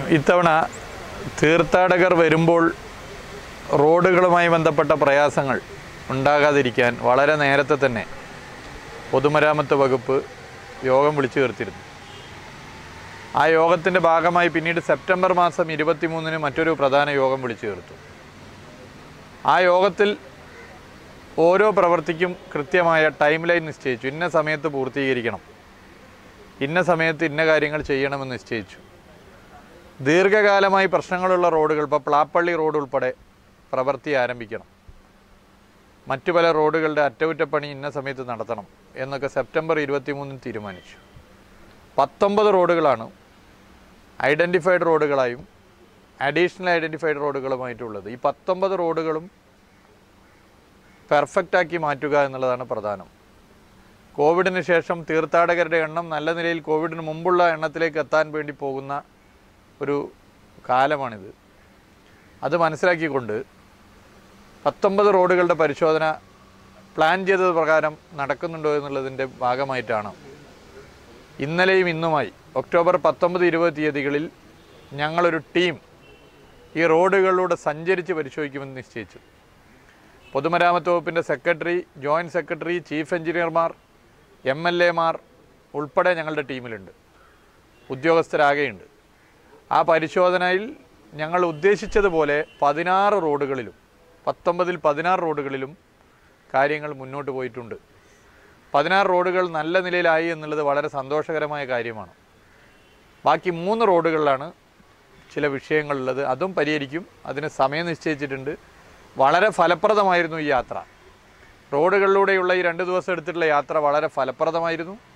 ഇത്തവണ തീർത്ഥാടകർ വരുമ്പോൾ റോഡുകളുമായി ബന്ധപ്പെട്ട പ്രയാസങ്ങൾ ഉണ്ടാകാതിരിക്കാൻ വളരെ നേരത്തെ തന്നെ പൊതുമരാമത്ത് വകുപ്പ് യോഗം വിളിച്ചു ചേർത്തിരുന്നു ആ യോഗത്തിൻ്റെ ഭാഗമായി പിന്നീട് സെപ്റ്റംബർ മാസം ഇരുപത്തിമൂന്നിന് മറ്റൊരു പ്രധാന യോഗം വിളിച്ചു ചേർത്തു ആ യോഗത്തിൽ ഓരോ പ്രവൃത്തിക്കും കൃത്യമായ ടൈം ലൈൻ നിശ്ചയിച്ചു ഇന്ന സമയത്ത് പൂർത്തീകരിക്കണം ഇന്ന സമയത്ത് ഇന്ന കാര്യങ്ങൾ ചെയ്യണമെന്ന് നിശ്ചയിച്ചു ദീർഘകാലമായി പ്രശ്നങ്ങളുള്ള റോഡുകൾ ഇപ്പോൾ പ്ലാപ്പള്ളി റോഡ് ഉൾപ്പെടെ പ്രവൃത്തി ആരംഭിക്കണം മറ്റു പല റോഡുകളുടെ അറ്റകുറ്റപ്പണി ഇന്ന സമയത്ത് നടത്തണം എന്നൊക്കെ സെപ്റ്റംബർ ഇരുപത്തിമൂന്നിന് തീരുമാനിച്ചു പത്തൊമ്പത് റോഡുകളാണ് ഐഡൻറ്റിഫൈഡ് റോഡുകളായും അഡീഷണൽ ഐഡൻറ്റിഫൈഡ് റോഡുകളുമായിട്ടുള്ളത് ഈ പത്തൊമ്പത് റോഡുകളും പെർഫെക്റ്റാക്കി മാറ്റുക എന്നുള്ളതാണ് പ്രധാനം കോവിഡിന് ശേഷം തീർത്ഥാടകരുടെ എണ്ണം നല്ല നിലയിൽ കോവിഡിന് മുമ്പുള്ള എണ്ണത്തിലേക്ക് എത്താൻ വേണ്ടി പോകുന്ന ഒരു കാലമാണിത് അത് മനസ്സിലാക്കിക്കൊണ്ട് പത്തൊമ്പത് റോഡുകളുടെ പരിശോധന പ്ലാൻ ചെയ്തത് പ്രകാരം നടക്കുന്നുണ്ടോ എന്നുള്ളതിൻ്റെ ഭാഗമായിട്ടാണ് ഇന്നലെയും ഇന്നുമായി ഒക്ടോബർ പത്തൊമ്പത് ഇരുപത് തീയതികളിൽ ഞങ്ങളൊരു ടീം ഈ റോഡുകളിലൂടെ സഞ്ചരിച്ച് പരിശോധിക്കുമെന്ന് നിശ്ചയിച്ചു പൊതുമരാമത്ത് വകുപ്പിൻ്റെ സെക്രട്ടറി ജോയിൻറ്റ് സെക്രട്ടറി ചീഫ് എഞ്ചിനീയർമാർ എം എൽ എമാർ ഉൾപ്പെടെ ഞങ്ങളുടെ ടീമിലുണ്ട് ഉദ്യോഗസ്ഥരാകെയുണ്ട് ആ പരിശോധനയിൽ ഞങ്ങൾ ഉദ്ദേശിച്ചതുപോലെ പതിനാറ് റോഡുകളിലും പത്തൊമ്പതിൽ പതിനാറ് റോഡുകളിലും കാര്യങ്ങൾ മുന്നോട്ട് പോയിട്ടുണ്ട് പതിനാറ് റോഡുകൾ നല്ല നിലയിലായി എന്നുള്ളത് വളരെ സന്തോഷകരമായ കാര്യമാണ് ബാക്കി മൂന്ന് റോഡുകളിലാണ് ചില വിഷയങ്ങളുള്ളത് അതും പരിഹരിക്കും അതിന് സമയം നിശ്ചയിച്ചിട്ടുണ്ട് വളരെ ഫലപ്രദമായിരുന്നു ഈ യാത്ര റോഡുകളിലൂടെയുള്ള ഈ രണ്ട് ദിവസം എടുത്തിട്ടുള്ള യാത്ര വളരെ ഫലപ്രദമായിരുന്നു